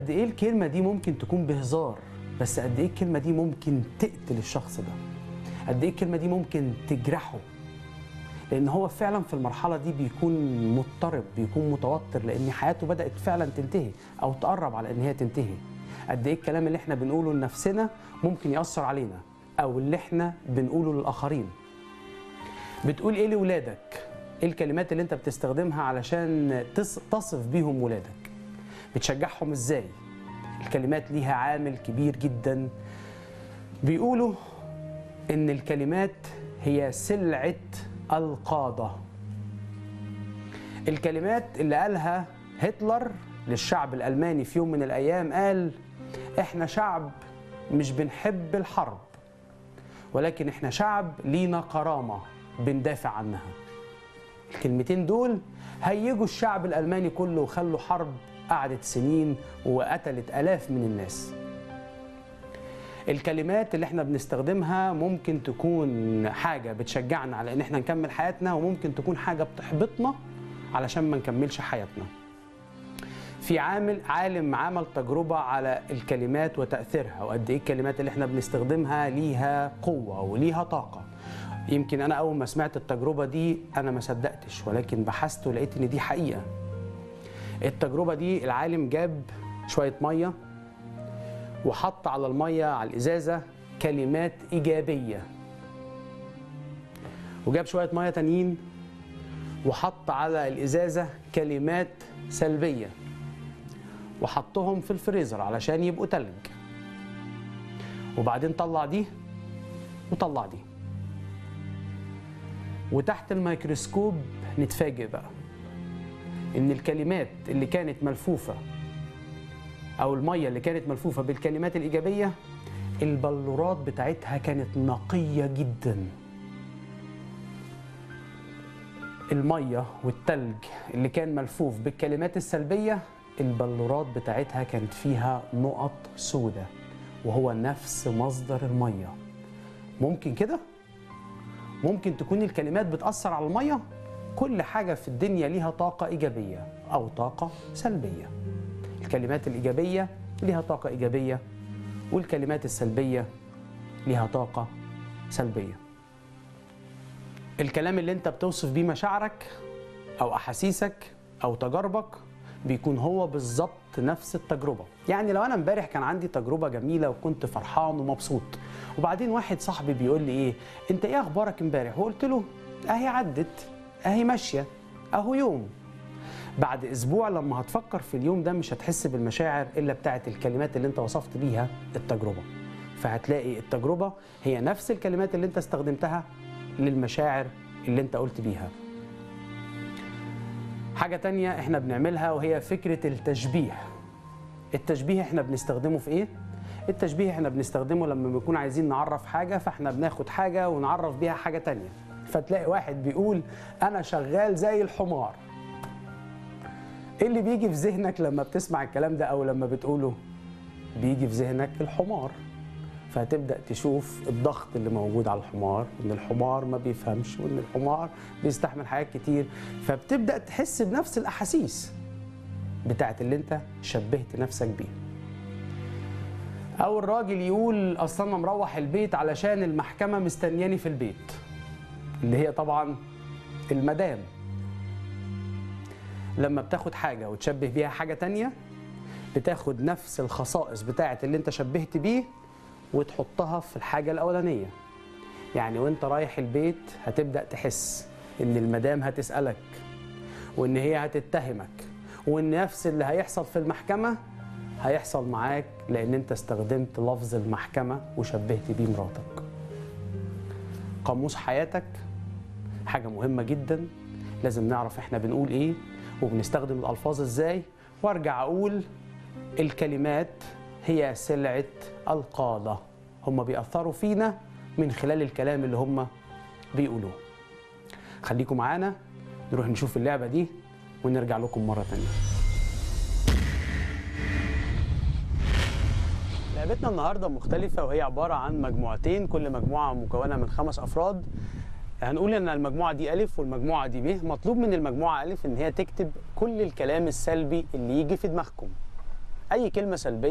قد ايه الكلمه دي ممكن تكون بهزار بس قد ايه الكلمه دي ممكن تقتل الشخص ده قد ايه الكلمه دي ممكن تجرحه لان هو فعلا في المرحله دي بيكون مضطرب بيكون متوتر لان حياته بدات فعلا تنتهي او تقرب على ان هي تنتهي قد ايه الكلام اللي احنا بنقوله لنفسنا ممكن ياثر علينا او اللي احنا بنقوله للاخرين بتقول ايه لاولادك ايه الكلمات اللي انت بتستخدمها علشان تص- تصف بيهم ولادك بتشجعهم ازاي الكلمات ليها عامل كبير جدا بيقولوا ان الكلمات هي سلعه القاده الكلمات اللي قالها هتلر للشعب الالماني في يوم من الايام قال احنا شعب مش بنحب الحرب ولكن احنا شعب لينا كرامه بندافع عنها الكلمتين دول هيجوا الشعب الالماني كله وخلوا حرب قعدت سنين وقتلت الاف من الناس الكلمات اللي احنا بنستخدمها ممكن تكون حاجه بتشجعنا على ان احنا نكمل حياتنا وممكن تكون حاجه بتحبطنا علشان ما نكملش حياتنا في عامل عالم عمل تجربة على الكلمات وتأثيرها وقد إيه الكلمات اللي إحنا بنستخدمها ليها قوة وليها طاقة يمكن أنا أول ما سمعت التجربة دي أنا ما صدقتش ولكن بحثت ولقيت إن دي حقيقة التجربة دي العالم جاب شوية مية وحط على المية على الإزازة كلمات إيجابية وجاب شوية مية تانيين وحط على الإزازة كلمات سلبية وحطهم في الفريزر علشان يبقوا تلج وبعدين طلع دي وطلع دي وتحت الميكروسكوب نتفاجئ بقى ان الكلمات اللي كانت ملفوفه او الميه اللي كانت ملفوفه بالكلمات الايجابيه البلورات بتاعتها كانت نقيه جدا الميه والتلج اللي كان ملفوف بالكلمات السلبيه البلورات بتاعتها كانت فيها نقط سوداء وهو نفس مصدر الميه ممكن كده ممكن تكون الكلمات بتأثر على الميه كل حاجة في الدنيا ليها طاقة إيجابية أو طاقة سلبية الكلمات الإيجابية ليها طاقة إيجابية والكلمات السلبية ليها طاقة سلبية الكلام اللي انت بتوصف بيه مشاعرك او احاسيسك او تجاربك بيكون هو بالظبط نفس التجربه يعني لو انا امبارح كان عندي تجربه جميله وكنت فرحان ومبسوط وبعدين واحد صاحبي بيقول لي ايه انت ايه اخبارك امبارح وقلت له اهي عدت اهي ماشيه اهو يوم بعد اسبوع لما هتفكر في اليوم ده مش هتحس بالمشاعر الا بتاعت الكلمات اللي انت وصفت بيها التجربه فهتلاقي التجربه هي نفس الكلمات اللي انت استخدمتها للمشاعر اللي انت قلت بيها حاجة تانية احنا بنعملها وهي فكرة التشبيه التشبيه احنا بنستخدمه في ايه؟ التشبيه احنا بنستخدمه لما بنكون عايزين نعرف حاجة فاحنا بناخد حاجة ونعرف بيها حاجة تانية فتلاقي واحد بيقول انا شغال زي الحمار ايه اللي بيجي في ذهنك لما بتسمع الكلام ده او لما بتقوله بيجي في ذهنك الحمار فهتبدا تشوف الضغط اللي موجود على الحمار ان الحمار ما بيفهمش وان الحمار بيستحمل حاجات كتير فبتبدا تحس بنفس الاحاسيس بتاعت اللي انت شبهت نفسك بيه او الراجل يقول اصل انا مروح البيت علشان المحكمه مستنياني في البيت اللي هي طبعا المدام لما بتاخد حاجه وتشبه بيها حاجه تانية بتاخد نفس الخصائص بتاعت اللي انت شبهت بيه وتحطها في الحاجة الأولانية يعني وانت رايح البيت هتبدأ تحس ان المدام هتسألك وان هي هتتهمك وان نفس اللي هيحصل في المحكمة هيحصل معاك لان انت استخدمت لفظ المحكمة وشبهت بيه مراتك قاموس حياتك حاجة مهمة جدا لازم نعرف احنا بنقول ايه وبنستخدم الألفاظ ازاي وارجع اقول الكلمات هي سلعة القادة هم بيأثروا فينا من خلال الكلام اللي هم بيقولوه خليكم معانا نروح نشوف اللعبة دي ونرجع لكم مرة تانية لعبتنا النهاردة مختلفة وهي عبارة عن مجموعتين كل مجموعة مكونة من خمس أفراد هنقول ان المجموعه دي الف والمجموعه دي ب مطلوب من المجموعه الف ان هي تكتب كل الكلام السلبي اللي يجي في دماغكم اي كلمه سلبيه